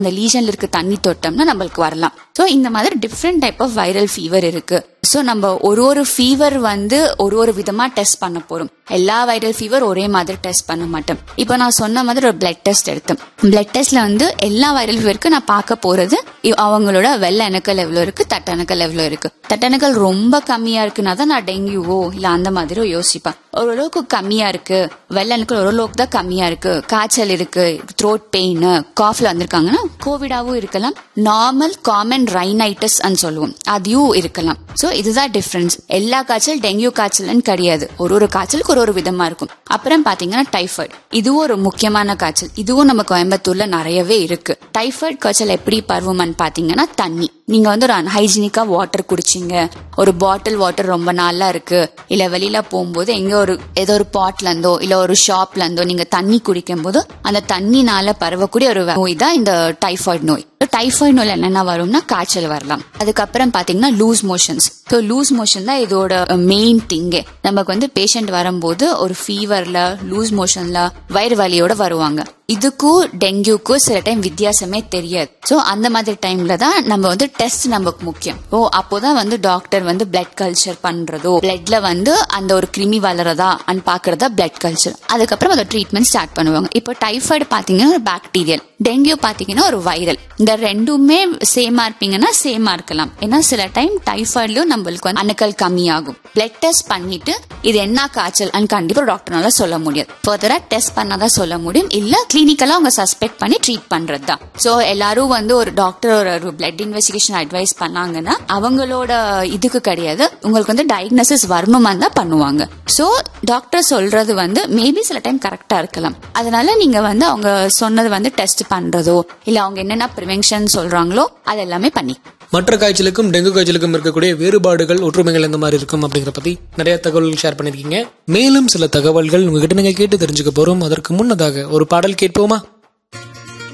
இந்த லீஷன்ல இருக்க தண்ணி தொட்டோம்னா நம்மளுக்கு வரலாம் ஸோ இந்த மாதிரி different type of viral fever இருக்கு ஸோ நம்ம ஒரு ஒரு ஃபீவர் வந்து ஒரு ஒரு விதமா டெஸ்ட் பண்ண போறோம் எல்லா வைரல் ஃபீவர் ஒரே மாதிரி டெஸ்ட் பண்ண மாட்டோம் இப்போ நான் சொன்ன மாதிரி ஒரு பிளட் டெஸ்ட் எடுத்தேன் பிளட் டெஸ்ட்ல வந்து எல்லா வைரல் ஃபீவருக்கு நான் பார்க்க போறது இ- அவங்களோட வெள்ளை அணுக்கள் எவ்வளோ இருக்கு தட்டணுக்கள் எவ்வளோ இருக்கு தட்டணுக்கள் ரொம்ப கம்மியா இருக்குன்னா தான் நான் டெங்கியூவோ இல்ல அந்த மாதிரி யோசிப்பேன் ஓரளவுக்கு கம்மியா இருக்கு வெள்ளை அணுக்கள் ஓரளவுக்கு தான் கம்மியா இருக்கு காய்ச்சல் இருக்கு த்ரோட் பெயின் காஃப்ல வந்திருக்காங்கன்னா கோவிடாவும் இருக்கலாம் நார்மல் காமன் ரைனைட்டிஸ் சொல்லுவோம் அதையும் இருக்கலாம் சோ இதுதான் டிஃபரன்ஸ் எல்லா காய்ச்சல் டெங்கு காய்ச்சல்னு கிடையாது ஒரு ஒரு காய்ச்சலுக்கு ஒரு ஒரு விதமா இருக்கும் அப்புறம் பாத்தீங்கன்னா டைஃபாய்டு இதுவும் ஒரு முக்கியமான காய்ச்சல் இதுவும் நம்ம கோயம்புத்தூர்ல நிறையவே இருக்கு டைஃபாய்டு காய்ச்சல் எப்படி பருவமான்னு பாத்தீங்கன்னா தண்ணி நீங்க வந்து ஒரு அன்ஹைஜீனிக்கா வாட்டர் குடிச்சீங்க ஒரு பாட்டில் வாட்டர் ரொம்ப நாளா இருக்கு இல்ல வெளியில போகும்போது எங்க ஒரு ஏதோ ஒரு பாட்ல இருந்தோ இல்ல ஒரு ஷாப்ல இருந்தோ நீங்க தண்ணி குடிக்கும் போது அந்த தண்ணினால பரவக்கூடிய ஒரு நோய் தான் இந்த டைஃபாய்டு நோய் டைஃபாய்டு நோய்ல என்னென்ன வரும்னா காய்ச்சல் வரலாம் அதுக்கப்புறம் பாத்தீங்கன்னா loose motions so loose motion தான் இதோட மெயின் திங்கே நமக்கு வந்து பேஷண்ட் வரும்போது ஒரு ஃபீவர்ல லூஸ் மோஷன்ல வயிறு வலியோட வருவாங்க இதுக்கும் டெங்குக்கும் சில டைம் வித்தியாசமே தெரியாது ஸோ அந்த மாதிரி டைம்ல தான் நம்ம வந்து டெஸ்ட் நமக்கு முக்கியம் ஓ அப்போதான் வந்து டாக்டர் வந்து பிளட் கல்ச்சர் பண்றதோ பிளட்ல வந்து அந்த ஒரு கிருமி வளரதா அண்ட் பாக்குறதா பிளட் கல்ச்சர் அதுக்கப்புறம் அதை ட்ரீட்மெண்ட் ஸ்டார்ட் பண்ணுவாங்க இப்போ டைஃபாய்டு பாத்தீங்கன்னா ஒரு பாக்டீரியல் டெங்கு பாத்தீங்கன்னா ஒரு வைரல் இந்த ரெண்டுமே சேமா இருப்பீங்கன்னா சேமா இருக்கலாம் ஏன்னா சில டைம் டைஃபாய்ட்லயும் நம்மளுக்கு வந்து அணுக்கள் கம்மியாகும் பிளட் டெஸ்ட் பண்ணிட்டு இது என்ன காய்ச்சல் அண்ட் கண்டிப்பா டாக்டர்னால சொல்ல முடியாது ஃபர்தரா டெஸ்ட் பண்ணாதான் சொல்ல முடியும் இல்ல கிளினிக்கலா அவங்க சஸ்பெக்ட் பண்ணி ட்ரீட் பண்றது தான் ஸோ எல்லாரும் வந்து ஒரு டாக்டர் ஒரு பிளட் இன்வெஸ்டிகேஷன் அட்வைஸ் பண்ணாங்கன்னா அவங்களோட இதுக்கு கிடையாது உங்களுக்கு வந்து டயக்னோசிஸ் வரணுமா தான் பண்ணுவாங்க ஸோ டாக்டர் சொல்றது வந்து மேபி சில டைம் கரெக்டா இருக்கலாம் அதனால நீங்க வந்து அவங்க சொன்னது வந்து டெஸ்ட் பண்றதோ இல்ல அவங்க என்னென்ன ப்ரிவென்ஷன் சொல்றாங்களோ அது எல்லாமே பண்ணி மற்ற காய்ச்சலுக்கும் டெங்கு காய்ச்சலுக்கும் இருக்கக்கூடிய வேறுபாடுகள் ஒற்றுமைகள் எந்த மாதிரி இருக்கும் அப்படிங்கிற பத்தி நிறைய தகவல்கள் ஷேர் பண்ணிருக்கீங்க மேலும் சில தகவல்கள் உங்ககிட்ட நீங்க கேட்டு தெரிஞ்சுக்க போறோம் அதற்கு முன்னதாக ஒரு பாடல் கேட்போமா